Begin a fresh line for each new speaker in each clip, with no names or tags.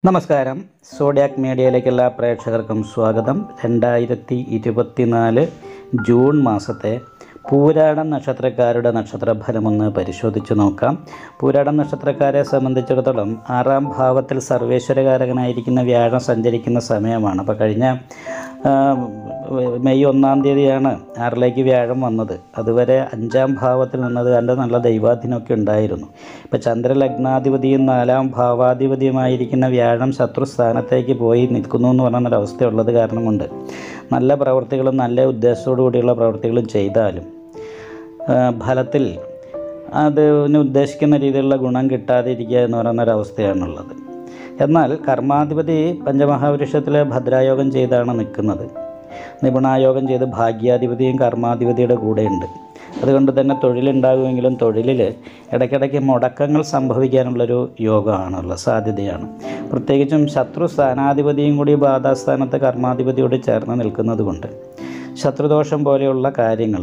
നമസ്കാരം സോഡിയാക് മീഡിയയിലേക്ക് എല്ലാ പ്രേക്ഷകർക്കും സ്വാഗതം രണ്ടായിരത്തി ഇരുപത്തിനാല് ജൂൺ മാസത്തെ പൂരാടം നക്ഷത്രക്കാരുടെ നക്ഷത്രഫലമൊന്ന് പരിശോധിച്ച് നോക്കാം പൂരാടം നക്ഷത്രക്കാരെ സംബന്ധിച്ചിടത്തോളം ആറാം ഭാവത്തിൽ സർവേശ്വരകാരകനായിരിക്കുന്ന വ്യാഴം സഞ്ചരിക്കുന്ന സമയമാണ് അപ്പോൾ കഴിഞ്ഞ ആ, മെയ് ഒന്നാം തീയതിയാണ് ആറിലേക്ക് വ്യാഴം വന്നത് അതുവരെ അഞ്ചാം ഭാവത്തിൽ നിന്നത് കണ്ട് നല്ല ദൈവാധീനമൊക്കെ ഉണ്ടായിരുന്നു ഇപ്പോൾ ചന്ദ്രലഗ്നാധിപതിയും നാലാം ഭാവാധിപതിയുമായിരിക്കുന്ന വ്യാഴം ശത്രുസ്ഥാനത്തേക്ക് പോയി നിൽക്കുന്നു എന്ന് പറയുന്നൊരവസ്ഥയുള്ളത് കാരണം കൊണ്ട് നല്ല പ്രവൃത്തികളും നല്ല ഉദ്ദേശത്തോടു കൂടിയുള്ള പ്രവൃത്തികളും ചെയ്താലും ആ, ഫലത്തിൽ അതിന് ഉദ്ദേശിക്കുന്ന രീതിയിലുള്ള ഗുണം കിട്ടാതിരിക്കുക എന്ന് പറയുന്നൊരവസ്ഥയാണുള്ളത് എന്നാൽ കർമാധിപതി പഞ്ചമഹാപുരുഷത്തിലെ ഭദ്രായോഗം ചെയ്താണ് നിൽക്കുന്നത് നിപുണായോഗം ചെയ്ത് ഭാഗ്യാധിപതിയും കർമാധിപതിയുടെ കൂടെയുണ്ട് അതുകൊണ്ട് തന്നെ തൊഴിലുണ്ടാകുമെങ്കിലും തൊഴിലിൽ ഇടയ്ക്കിടയ്ക്ക് മുടക്കങ്ങൾ സംഭവിക്കാനുള്ളൊരു യോഗമാണുള്ളത് സാധ്യതയാണ് പ്രത്യേകിച്ചും ശത്രു സ്ഥാനാധിപതിയും കൂടി ബാധാസ്ഥാനത്ത് കർമാധിപതിയോട് ചേർന്ന് നിൽക്കുന്നത് കൊണ്ട് ശത്രുദോഷം പോലെയുള്ള കാര്യങ്ങൾ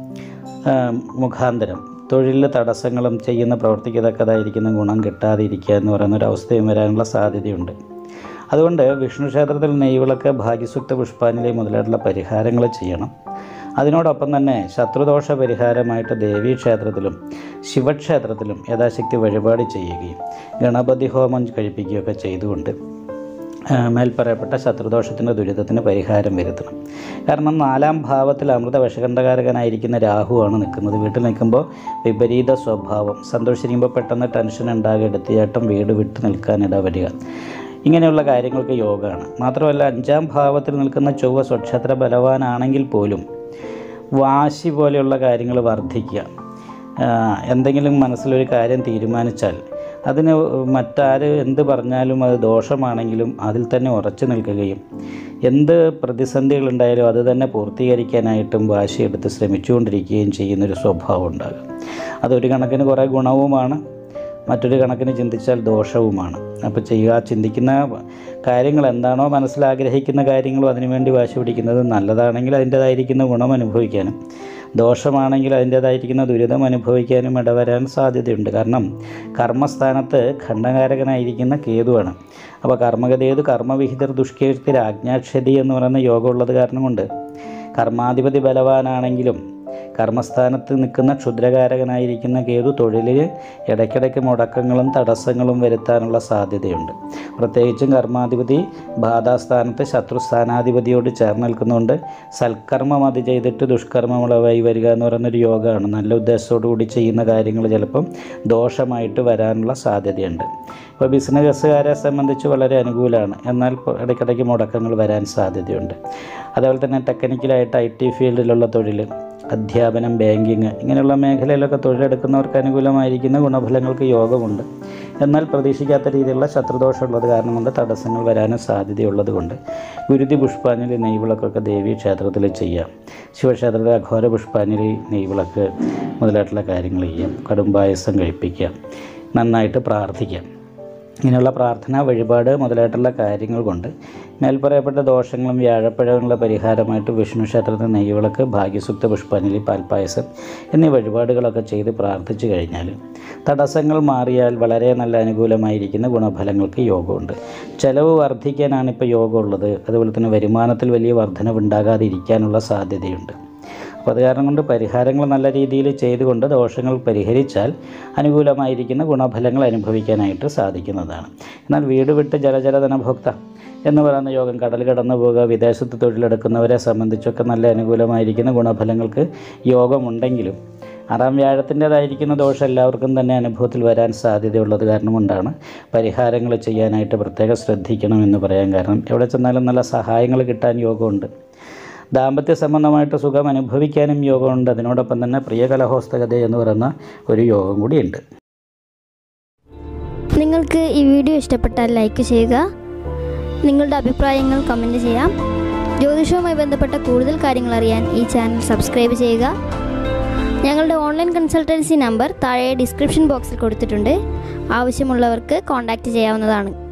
മുഖാന്തരം തൊഴിലിൽ തടസ്സങ്ങളും ചെയ്യുന്ന പ്രവർത്തിക്ക് തക്കതായിരിക്കുന്ന ഗുണം കിട്ടാതിരിക്കുക എന്ന് പറയുന്ന ഒരു അവസ്ഥയും വരാനുള്ള സാധ്യതയുണ്ട് അതുകൊണ്ട് വിഷ്ണു ക്ഷേത്രത്തിൽ നെയ്വിളക്ക് ഭാഗ്യസുക്ത പുഷ്പാഞ്ജലി മുതലായിട്ടുള്ള പരിഹാരങ്ങൾ ചെയ്യണം അതിനോടൊപ്പം തന്നെ ശത്രുദോഷ പരിഹാരമായിട്ട് ദേവീ ക്ഷേത്രത്തിലും ശിവക്ഷേത്രത്തിലും യഥാശക്തി വഴിപാട് ചെയ്യുകയും ഗണപതി ഹോമം കഴിപ്പിക്കുകയൊക്കെ ചെയ്തുകൊണ്ട് ആ, മേൽപ്പറയപ്പെട്ട ശത്രുദോഷത്തിൻ്റെ ദുരിതത്തിന് പരിഹാരം വരുത്തണം കാരണം നാലാം ഭാവത്തിൽ അമൃത വിഷകണ്ഠകാരകനായിരിക്കുന്ന രാഹുവാണ് നിൽക്കുന്നത് വീട്ടിൽ നിൽക്കുമ്പോൾ വിപരീത സ്വഭാവം സന്തോഷിക്കുമ്പോൾ പെട്ടെന്ന് ടെൻഷൻ ഉണ്ടാകുക എടുത്തിയാട്ടം വീട് വിട്ട് നിൽക്കാൻ ഇടവരിക ഇങ്ങനെയുള്ള കാര്യങ്ങൾക്ക് യോഗമാണ് മാത്രമല്ല അഞ്ചാം ഭാവത്തിൽ നിൽക്കുന്ന ചൊവ്വ സ്വക്ഷേത്ര ബലവാനാണെങ്കിൽ പോലും വാശി പോലെയുള്ള കാര്യങ്ങൾ വർദ്ധിക്കുക ആ, എന്തെങ്കിലും മനസ്സിലൊരു കാര്യം തീരുമാനിച്ചാൽ അതിന് മറ്റാര് എന്ത് പറഞ്ഞാലും അത് ദോഷമാണെങ്കിലും അതിൽ തന്നെ ഉറച്ചു നിൽക്കുകയും എന്ത് പ്രതിസന്ധികളുണ്ടായാലും അത് തന്നെ പൂർത്തീകരിക്കാനായിട്ടും വാശിയെടുത്ത് ശ്രമിച്ചുകൊണ്ടിരിക്കുകയും ചെയ്യുന്നൊരു സ്വഭാവം ഉണ്ടാകും അതൊരു കണക്കിന് കുറേ ഗുണവുമാണ് മറ്റൊരു കണക്കിന് ചിന്തിച്ചാൽ ദോഷവുമാണ് അപ്പോൾ ചെയ്യുക ചിന്തിക്കുന്ന കാര്യങ്ങൾ എന്താണോ മനസ്സിലാഗ്രഹിക്കുന്ന കാര്യങ്ങളും അതിനുവേണ്ടി വാശി പിടിക്കുന്നത് നല്ലതാണെങ്കിൽ അതിൻ്റേതായിരിക്കുന്ന ഗുണം അനുഭവിക്കാനും ദോഷമാണെങ്കിൽ അതിൻ്റേതായിരിക്കുന്ന ദുരിതം അനുഭവിക്കാനും ഇടവരാൻ സാധ്യതയുണ്ട് കാരണം കർമ്മസ്ഥാനത്ത് ഖണ്ഡകാരകനായിരിക്കുന്ന കേതുവാണ് അപ്പോൾ കർമ്മഗതേതു കർമ്മവിഹിതർ ദുഷ്കീർത്തി രാജ്ഞാക്ഷതി എന്ന് പറയുന്ന യോഗം ഉള്ളത് കാരണം കൊണ്ട് കർമാധിപതി ബലവാനാണെങ്കിലും കർമ്മസ്ഥാനത്ത് നിൽക്കുന്ന ക്ഷുദ്രകാരകനായിരിക്കുന്ന കേതു തൊഴിലിൽ ഇടയ്ക്കിടയ്ക്ക് മുടക്കങ്ങളും തടസ്സങ്ങളും വരുത്താനുള്ള സാധ്യതയുണ്ട് പ്രത്യേകിച്ചും കർമാധിപതി ബാധാസ്ഥാനത്ത് ശത്രുസ്ഥാനാധിപതിയോട് ചേർന്ന് നിൽക്കുന്നതുകൊണ്ട് സൽക്കർമ്മം അത് ചെയ്തിട്ട് ദുഷ്കർമ്മമുളവായി വരിക എന്ന് പറയുന്നൊരു യോഗമാണ് നല്ല ഉദ്ദേശത്തോടു കൂടി ചെയ്യുന്ന കാര്യങ്ങൾ ചിലപ്പം ദോഷമായിട്ട് വരാനുള്ള സാധ്യതയുണ്ട് ഇപ്പോൾ ബിസിനസ്സുകാരെ സംബന്ധിച്ച് വളരെ അനുകൂലമാണ് എന്നാൽ ഇപ്പോൾ ഇടയ്ക്കിടയ്ക്ക് മുടക്കങ്ങൾ വരാൻ സാധ്യതയുണ്ട് അതുപോലെ തന്നെ ടെക്നിക്കലായിട്ട് ഐ ടി ഫീൽഡിലുള്ള തൊഴിൽ അധ്യാപനം ബാങ്കിങ് ഇങ്ങനെയുള്ള മേഖലയിലൊക്കെ തൊഴിലെടുക്കുന്നവർക്ക് അനുകൂലമായിരിക്കുന്ന ഗുണഫലങ്ങൾക്ക് യോഗമുണ്ട് എന്നാൽ പ്രതീക്ഷിക്കാത്ത രീതിയിലുള്ള ശത്രുദോഷമുള്ളത് കാരണം കൊണ്ട് തടസ്സങ്ങൾ വരാനും സാധ്യതയുള്ളത് കൊണ്ട് ഗുരുതി പുഷ്പാഞ്ജലി നെയ്വിളക്കൊക്കെ ദേവീ ക്ഷേത്രത്തിൽ ചെയ്യാം ശിവക്ഷേത്രത്തിൽ അഘോര പുഷ്പാഞ്ജലി നെയ്വിളക്ക് മുതലായിട്ടുള്ള കാര്യങ്ങൾ ചെയ്യാം കടുംപായസം കഴിപ്പിക്കാം നന്നായിട്ട് പ്രാർത്ഥിക്കാം ഇങ്ങനെയുള്ള പ്രാർത്ഥന വഴിപാട് മുതലായിട്ടുള്ള കാര്യങ്ങൾ കൊണ്ട് മേൽപ്പറയപ്പെട്ട ദോഷങ്ങളും വ്യാഴപ്പഴങ്ങളുടെ പരിഹാരമായിട്ട് വിഷ്ണു ക്ഷേത്രത്തിൽ നെയ്വിളക്ക് ഭാഗ്യസുക്ത പുഷ്പാഞ്ജലി പാൽപ്പായസം എന്നീ വഴിപാടുകളൊക്കെ ചെയ്ത് പ്രാർത്ഥിച്ചു കഴിഞ്ഞാൽ തടസ്സങ്ങൾ മാറിയാൽ വളരെ നല്ല അനുകൂലമായിരിക്കുന്ന ഗുണഫലങ്ങൾക്ക് യോഗമുണ്ട് ചെലവ് വർദ്ധിക്കാനാണ് ഇപ്പോൾ യോഗമുള്ളത് അതുപോലെ തന്നെ വരുമാനത്തിൽ വലിയ വർധനവുണ്ടാകാതിരിക്കാനുള്ള സാധ്യതയുണ്ട് അപ്പോൾ അത് കാരണം കൊണ്ട് പരിഹാരങ്ങൾ നല്ല രീതിയിൽ ചെയ്തുകൊണ്ട് ദോഷങ്ങൾ പരിഹരിച്ചാൽ അനുകൂലമായിരിക്കുന്ന ഗുണഫലങ്ങൾ അനുഭവിക്കാനായിട്ട് സാധിക്കുന്നതാണ് എന്നാൽ വീട് വിട്ട് ജലജലധനഭോക്ത എന്ന് പറയുന്ന യോഗം കടൽ കടന്നു പോകുക വിദേശത്ത് തൊഴിലെടുക്കുന്നവരെ സംബന്ധിച്ചൊക്കെ നല്ല അനുകൂലമായിരിക്കുന്ന ഗുണഫലങ്ങൾക്ക് യോഗമുണ്ടെങ്കിലും ആറാം വ്യാഴത്തിൻ്റെതായിരിക്കുന്ന ദോഷം എല്ലാവർക്കും തന്നെ അനുഭവത്തിൽ വരാൻ സാധ്യതയുള്ളത് കാരണം കൊണ്ടാണ് പരിഹാരങ്ങൾ ചെയ്യാനായിട്ട് പ്രത്യേകം ശ്രദ്ധിക്കണം എന്ന് പറയാൻ കാരണം എവിടെ ചെന്നാലും നല്ല സഹായങ്ങൾ കിട്ടാൻ യോഗമുണ്ട് ദാമ്പത്യ സംബന്ധമായിട്ട് സുഖം അനുഭവിക്കാനും യോഗമുണ്ട് അതിനോടൊപ്പം തന്നെ പ്രിയകലഹോസ്തകത എന്ന് പറയുന്ന ഒരു യോഗം കൂടിയുണ്ട്
നിങ്ങൾക്ക് ഈ വീഡിയോ ഇഷ്ടപ്പെട്ടാൽ ലൈക്ക് ചെയ്യുക നിങ്ങളുടെ അഭിപ്രായങ്ങൾ കമൻറ്റ് ചെയ്യാം ജ്യോതിഷവുമായി ബന്ധപ്പെട്ട കൂടുതൽ കാര്യങ്ങൾ അറിയാൻ ഈ ചാനൽ സബ്സ്ക്രൈബ് ചെയ്യുക ഞങ്ങളുടെ ഓൺലൈൻ കൺസൾട്ടൻസി നമ്പർ താഴെ ഡിസ്ക്രിപ്ഷൻ ബോക്സിൽ കൊടുത്തിട്ടുണ്ട് ആവശ്യമുള്ളവർക്ക് കോൺടാക്റ്റ് ചെയ്യാവുന്നതാണ്